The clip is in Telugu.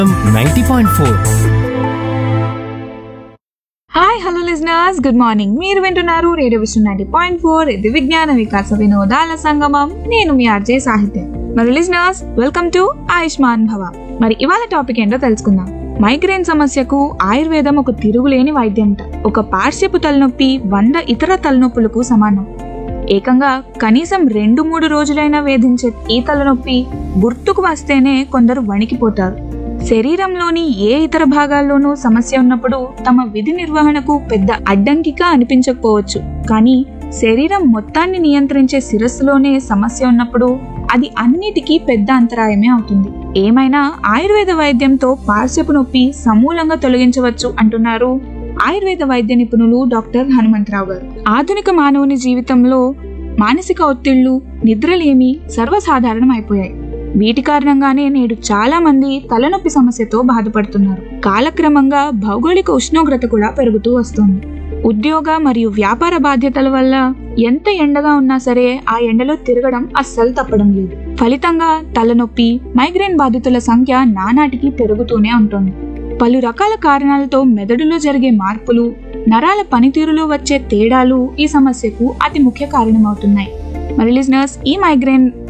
ninety point four hi hello listeners good morning మీరు వింటున్నారు radio Vishnu ninety point four ఇది విజ్ఞాన వికాస వినోదాల సంగమం నేను మీ ఆర్జే సాహిత్యం మరి లిజనర్స్ వెల్కమ్ టు ఆయుష్మాన్ భవ మరి ఇవాళ టాపిక్ ఏంటో తెలుసుకుందాం మైగ్రేన్ సమస్యకు ఆయుర్వేదం ఒక తిరుగులేని వైద్యంట ఒక పార్శ్వపు తలనొప్పి వంద ఇతర తలనొప్పులకు సమానం ఏకంగా కనీసం రెండు మూడు రోజులైనా వేధించే ఈ తలనొప్పి గుర్తుకు వస్తేనే కొందరు వణికిపోతారు శరీరంలోని ఏ ఇతర భాగాల్లోనూ సమస్య ఉన్నప్పుడు తమ విధి నిర్వహణకు పెద్ద అడ్డంకిగా అనిపించకపోవచ్చు కానీ శరీరం మొత్తాన్ని నియంత్రించే శిరస్సులోనే సమస్య ఉన్నప్పుడు అది అన్నిటికీ పెద్ద అంతరాయమే అవుతుంది ఏమైనా ఆయుర్వేద వైద్యంతో పార్శ్వపు నొప్పి సమూలంగా తొలగించవచ్చు అంటున్నారు ఆయుర్వేద వైద్య నిపుణులు డాక్టర్ హనుమంతరావు గారు ఆధునిక మానవుని జీవితంలో మానసిక ఒత్తిళ్లు నిద్రలేమి సర్వసాధారణం అయిపోయాయి వీటి కారణంగానే నేడు చాలా మంది తలనొప్పి సమస్యతో బాధపడుతున్నారు కాలక్రమంగా భౌగోళిక ఉష్ణోగ్రత కూడా పెరుగుతూ వస్తుంది ఉద్యోగ మరియు వ్యాపార బాధ్యతల వల్ల ఎంత ఎండగా ఉన్నా సరే ఆ ఎండలో తిరగడం అస్సలు తప్పడం లేదు ఫలితంగా తలనొప్పి మైగ్రేన్ బాధితుల సంఖ్య నానాటికి పెరుగుతూనే ఉంటుంది పలు రకాల కారణాలతో మెదడులో జరిగే మార్పులు నరాల పనితీరులో వచ్చే తేడాలు ఈ సమస్యకు అతి ముఖ్య కారణమవుతున్నాయి మరి లిజనర్స్ ఈ మైగ్రేన్